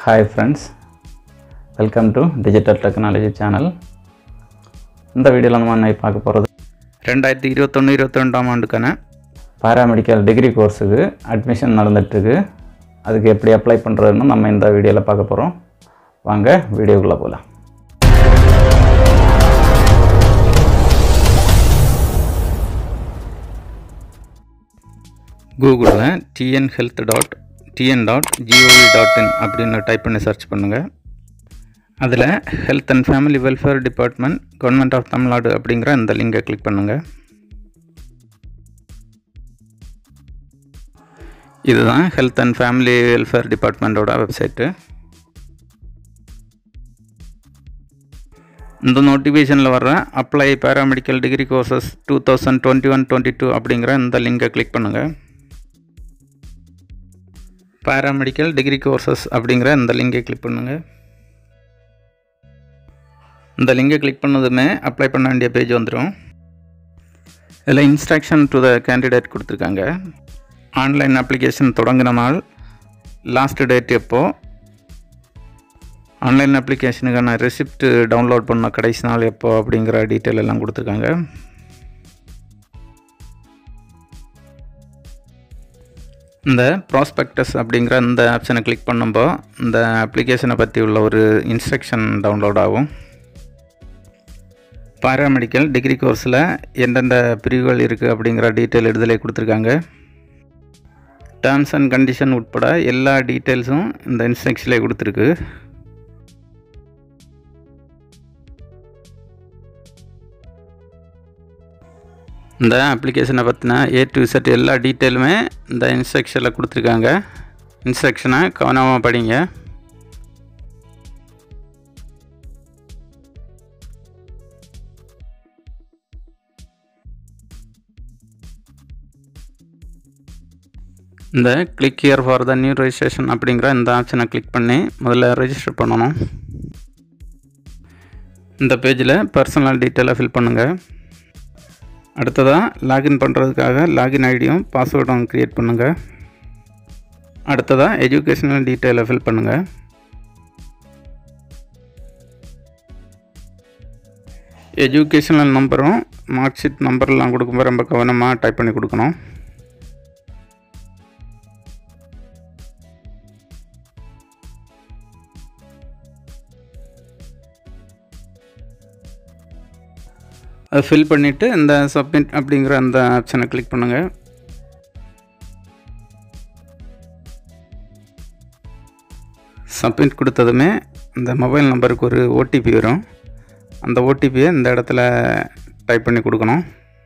hi friends welcome to digital technology channel இந்த வீடியோவில் நம்ம இன்னைக்கு பார்க்க போகிறது ரெண்டாயிரத்தி இருபத்தொன்று இருபத்தி ரெண்டாம் ஆண்டுக்கான பாராமெடிக்கல் டிகிரி கோர்ஸுக்கு அட்மிஷன் நடந்துட்டுருக்கு அதுக்கு எப்படி அப்ளை பண்ணுறதுன்னு நம்ம இந்த வீடியோவில் பார்க்க போகிறோம் வாங்க வீடியோக்குள்ளே போகலாம் கூகுளில் TN health dot TN dot gov dot in அப்படின்னு டைப் பண்ணி சர்ச் பண்ணுங்கள் அதில் health and family welfare department government of Tamil Nadu அப்படிங்கிற இந்த லிங்கை கிளிக் பண்ணுங்கள் இதுதான் ஹெல்த் அண்ட் ஃபேமிலி வெல்ஃபேர் டிபார்ட்மெண்ட்டோட வெப்சைட்டு இந்த நோட்டிஃபிகேஷனில் வர்ற apply paramedical degree courses two thousand twenty one twenty two அப்படிங்கிற இந்த லிங்கை கிளிக் பண்ணுங்கள் பேராமெடிக்கல் டிகிரி கோர்சஸ் அப்படிங்கிற இந்த லிங்கை கிளிக் பண்ணுங்கள் இந்த லிங்கை கிளிக் பண்ணதுமே அப்ளை பண்ண வேண்டிய பேஜ் வந்துடும் இதில் இன்ஸ்ட்ரக்ஷன் டு த கேண்டிடேட் கொடுத்துருக்காங்க ஆன்லைன் அப்ளிகேஷன் தொடங்கின நாள் லாஸ்ட் டேட் எப்போ ஆன்லைன் அப்ளிகேஷனுக்கான ரெசிப்ட் டவுன்லோட் பண்ண கடைசி நாள் எப்போ அப்படிங்கிற டீட்டெயில் எல்லாம் கொடுத்துருக்காங்க இந்த ப்ராஸ்பெக்டஸ் அப்படிங்கிற இந்த ஆப்ஷனை கிளிக் பண்ணும்போ இந்த அப்ளிகேஷனை பற்றி உள்ள ஒரு இன்ஸ்ட்ரக்ஷன் டவுன்லோட் ஆகும் பாராமெடிக்கல் டிகிரி கோர்ஸில் எந்தெந்த பிரிவுகள் இருக்குது அப்படிங்கிற டீட்டெயில் இதிலே கொடுத்துருக்காங்க டேர்ம்ஸ் அண்ட் கண்டிஷன் உட்பட எல்லா டீட்டெயில்ஸும் இந்த இன்ஸ்ட்ரக்ஷனில் கொடுத்துருக்கு இந்த அப்ளிகேஷனை பற்றின ஏ டு செட் எல்லா டீட்டெயிலுமே இந்த இன்ஸ்ட்ரக்ஷனில் கொடுத்துருக்காங்க இன்ஸ்ட்ரக்ஷனை கவனமாக படிங்க இந்த click here for the new registration அப்படிங்கிற இந்த ஆப்ஷனை கிளிக் பண்ணி முதல்ல ரெஜிஸ்டர் பண்ணணும் இந்த பேஜில் பர்சனல் டீட்டெயிலை ஃபில் பண்ணுங்கள் அடுத்ததாக லாகின் பண்ணுறதுக்காக லாகின் ஐடியும் பாஸ்வேர்டும் க்ரியேட் பண்ணுங்கள் அடுத்ததாக எஜுகேஷனல் டீட்டெயிலை ஃபில் பண்ணுங்கள் எஜுகேஷனல் நம்பரும் மார்க் ஷீட் நம்பர்லாம் கொடுக்கும்போது ரொம்ப கவனமாக டைப் பண்ணி கொடுக்கணும் அதை ஃபில் பண்ணிவிட்டு இந்த சப்மிட் அப்படிங்கிற அந்த ஆப்ஷனை கிளிக் பண்ணுங்கள் சப்மிட் கொடுத்ததுமே இந்த மொபைல் நம்பருக்கு ஒரு ஓடிபி வரும் அந்த ஓடிபியை இந்த இடத்துல டைப் பண்ணி கொடுக்கணும்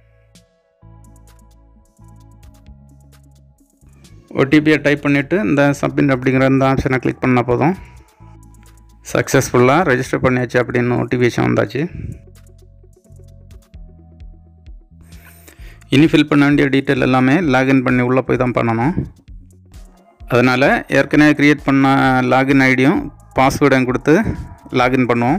ஓடிபியை டைப் பண்ணிவிட்டு இந்த சப்மிட் அப்படிங்கிற இந்த ஆப்ஷனை கிளிக் பண்ணால் போதும் சக்ஸஸ்ஃபுல்லாக ரெஜிஸ்டர் பண்ணியாச்சு அப்படின்னு நோட்டிஃபிகேஷன் வந்தாச்சு இனி ஃபில் பண்ண வேண்டிய டீட்டெயில் எல்லாமே லாகின் பண்ணி உள்ளே போய் தான் பண்ணணும் அதனால் ஏற்கனவே க்ரியேட் பண்ண லாகின் ஐடியும் பாஸ்வேர்டையும் கொடுத்து லாகின் பண்ணுவோம்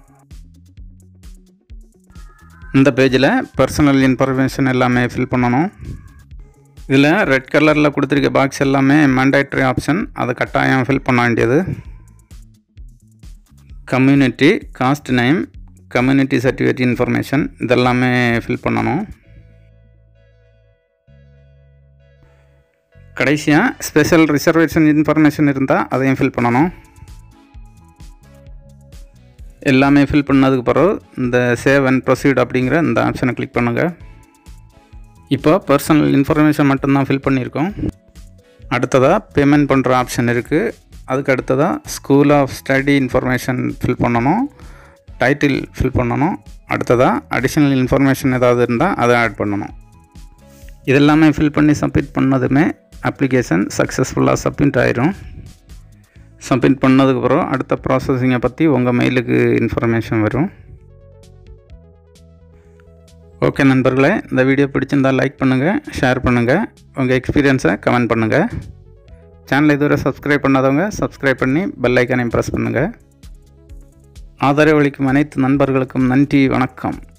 இந்த பேஜில் பர்சனல் இன்ஃபர்மேஷன் எல்லாமே ஃபில் பண்ணணும் இதில் ரெட் கலரில் கொடுத்துருக்க பாக்ஸ் எல்லாமே மேண்டேட்ரி ஆப்ஷன் அதை கட்டாயம் ஃபில் பண்ண வேண்டியது community caste name community certificate information இதெல்லாமே ஃபில் பண்ணணும் கடைசியாக ஸ்பெஷல் ரிசர்வேஷன் இன்ஃபர்மேஷன் இருந்தால் அதையும் ஃபில் பண்ணணும் எல்லாமே ஃபில் பண்ணதுக்கு பிறகு இந்த சேவ் அண்ட் ப்ரொசீட் அப்படிங்கிற இந்த ஆப்ஷனை கிளிக் பண்ணுங்கள் இப்போ பர்சனல் இன்ஃபர்மேஷன் மட்டும்தான் ஃபில் பண்ணியிருக்கோம் அடுத்ததாக பேமெண்ட் பண்ணுற ஆப்ஷன் இருக்குது அதுக்கு அடுத்ததாக school of study information fill பண்ணணும் டைட்டில் ஃபில் பண்ணணும் அடுத்ததாக அடிஷ்னல் இன்ஃபர்மேஷன் ஏதாவது இருந்தால் அதை ஆட் பண்ணணும் இதெல்லாமே ஃபில் பண்ணி சப்மிட் பண்ணதுமே அப்ளிகேஷன் சக்ஸஸ்ஃபுல்லாக சப்மிட் ஆயிரும் சப்மிட் பண்ணதுக்கப்புறம் அடுத்த ப்ராசஸிங்கை பற்றி உங்கள் மெயிலுக்கு இன்ஃபர்மேஷன் வரும் ஓகே நண்பர்களே இந்த வீடியோ பிடிச்சிருந்தால் லைக் பண்ணுங்கள் ஷேர் பண்ணுங்கள் உங்கள் எக்ஸ்பீரியன்ஸை கமெண்ட் பண்ணுங்கள் சேனலை இதுவரை சப்ஸ்கிரைப் பண்ணாதவங்க சப்ஸ்கிரைப் பண்ணி பெல் ஐக்கானையும் ப்ரெஸ் பண்ணுங்கள் ஆதரவளிக்கும் அனைத்து நண்பர்களுக்கும் நன்றி வணக்கம்